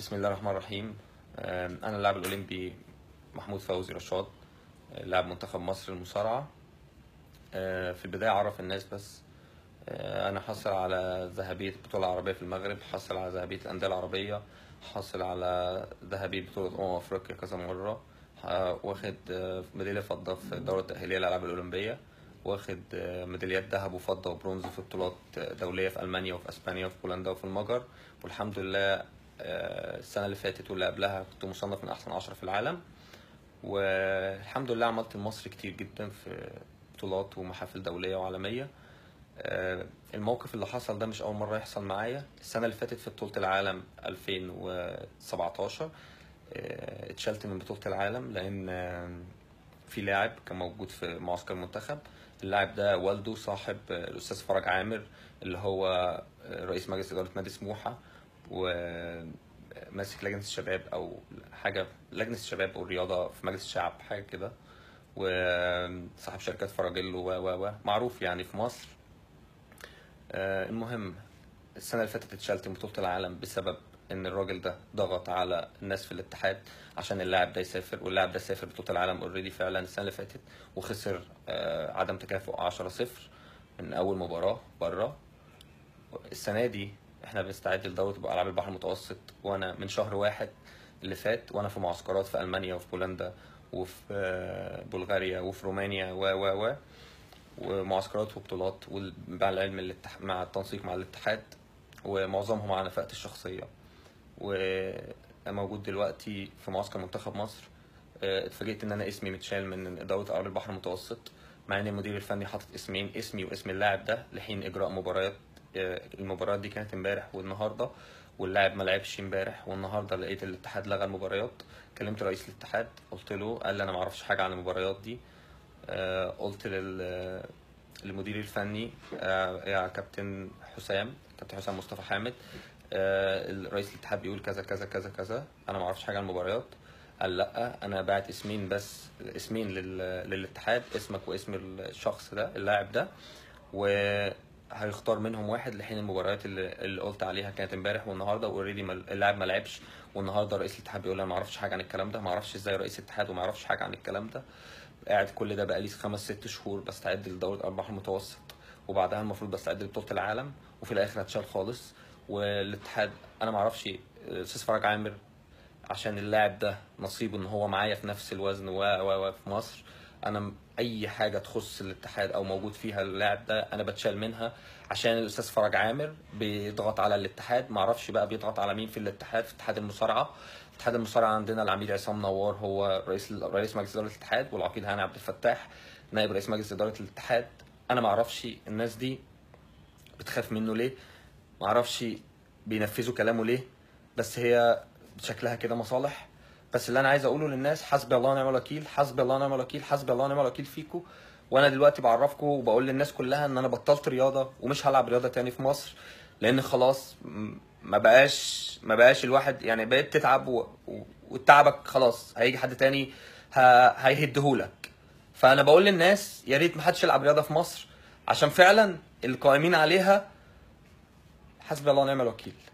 بسم الله الرحمن الرحيم آم، انا اللاعب الاولمبي محمود فوزي رشاد آه، لاعب منتخب مصر للمصارعه آه، في البدايه اعرف الناس بس آه، انا حاصل على ذهبيه بطوله عربيه في المغرب حاصل على ذهبيه الانديه العربيه حاصل على ذهبيه بطوله امم افريقيا كذا مره آه، واخد آه، ميداليه فضه في الدوره التاهيليه للالعاب الاولمبيه واخد آه، ميداليات ذهب وفضه وبرونز في بطولات دوليه في المانيا وفي اسبانيا وفي بولندا وفي المجر والحمد لله آه، السنه اللي فاتت واللي قبلها كنت مصنف من احسن عشرة في العالم والحمد لله عملت لمصر كتير جدا في بطولات ومحافل دوليه وعالميه آه، الموقف اللي حصل ده مش اول مره يحصل معايا السنه اللي فاتت في بطوله العالم 2017 آه، اتشلت من بطوله العالم لان آه، في لاعب كان موجود في معسكر المنتخب اللاعب ده والده صاحب آه، الاستاذ فرج عامر اللي هو آه، رئيس مجلس اداره نادي سموحه وماسك لجنه الشباب او حاجه لجنه الشباب والرياضه في مجلس الشعب حاجه كده وصاحب شركات فراجيلو و و و معروف يعني في مصر آه، المهم السنه اللي فاتت اتشالت من بطوله العالم بسبب ان الراجل ده ضغط على الناس في الاتحاد عشان اللاعب ده يسافر واللاعب ده سافر بطوله العالم اوريدي فعلا السنه اللي فاتت وخسر آه، عدم تكافؤ 10 0 من اول مباراه بره السنه دي احنا بنستعد لدوره العاب البحر المتوسط وانا من شهر واحد اللي فات وانا في معسكرات في المانيا وفي بولندا وفي آه، بلغاريا وفي رومانيا و و و ومعسكرات وبطولات ومع العلم الاتح... مع التنسيق مع الاتحاد ومعظمهم على نفقتي الشخصيه وموجود دلوقتي في معسكر منتخب مصر آه، اتفاجئت ان انا اسمي متشال من اداره العاب البحر المتوسط مع ان المدير الفني حاطط اسمين اسمي واسم اللاعب ده لحين اجراء مباريات آه، المباريات دي كانت امبارح والنهارده واللاعب ما لعبش امبارح والنهارده لقيت الاتحاد لغى المباريات كلمت رئيس الاتحاد قلت له قال لي انا ما اعرفش حاجه عن المباريات دي آه، قلت لل للمدير الفني آه، يا كابتن حسام كابتن حسام مصطفى حامد آه، رئيس الاتحاد بيقول كذا كذا كذا كذا انا ما اعرفش حاجه عن المباريات قال لا انا باعت اسمين بس اسمين لل... للاتحاد اسمك واسم الشخص ده اللاعب ده وهيختار منهم واحد لحين المباريات اللي, اللي قلت عليها كانت امبارح والنهارده واوريدي اللاعب ما لعبش والنهارده رئيس الاتحاد بيقول انا ما اعرفش حاجه عن الكلام ده ما اعرفش ازاي رئيس الاتحاد وما يعرفش حاجه عن الكلام ده قاعد كل ده بقالي خمس ست شهور بستعد لدورة البحر المتوسط وبعدها المفروض بستعد لبطولة العالم وفي الآخر هتشال خالص والاتحاد أنا معرفش أستاذ فرج عامر عشان اللاعب ده نصيبه إن هو معايا في نفس الوزن و و و في مصر أنا م- أي حاجة تخص الاتحاد أو موجود فيها اللاعب ده أنا بتشال منها عشان الأستاذ فرج عامر بيضغط على الاتحاد معرفش بقى بيضغط على مين في الاتحاد في اتحاد المصارعة اتحاد المصارعة عندنا العميد عصام نوار هو رئيس رئيس مجلس إدارة الاتحاد والعقيد هاني عبد الفتاح نائب رئيس مجلس إدارة الاتحاد أنا معرفش الناس دي بتخاف منه ليه معرفش بينفذوا كلامه ليه بس هي شكلها كده مصالح بس اللي انا عايز اقوله للناس حسبي الله ونعم الوكيل حسبي الله ونعم الوكيل حسبي الله ونعم الوكيل فيكم وانا دلوقتي بعرفكم وبقول للناس كلها ان انا بطلت رياضه ومش هلعب رياضه تاني في مصر لان خلاص م- ما بقاش ما بقاش الواحد يعني بقيت تتعب و... و... وتعبك خلاص هيجي حد تاني ه... هيهدهولك فانا بقول للناس يا ريت ما حدش يلعب رياضه في مصر عشان فعلا القائمين عليها حسبي الله ونعم الوكيل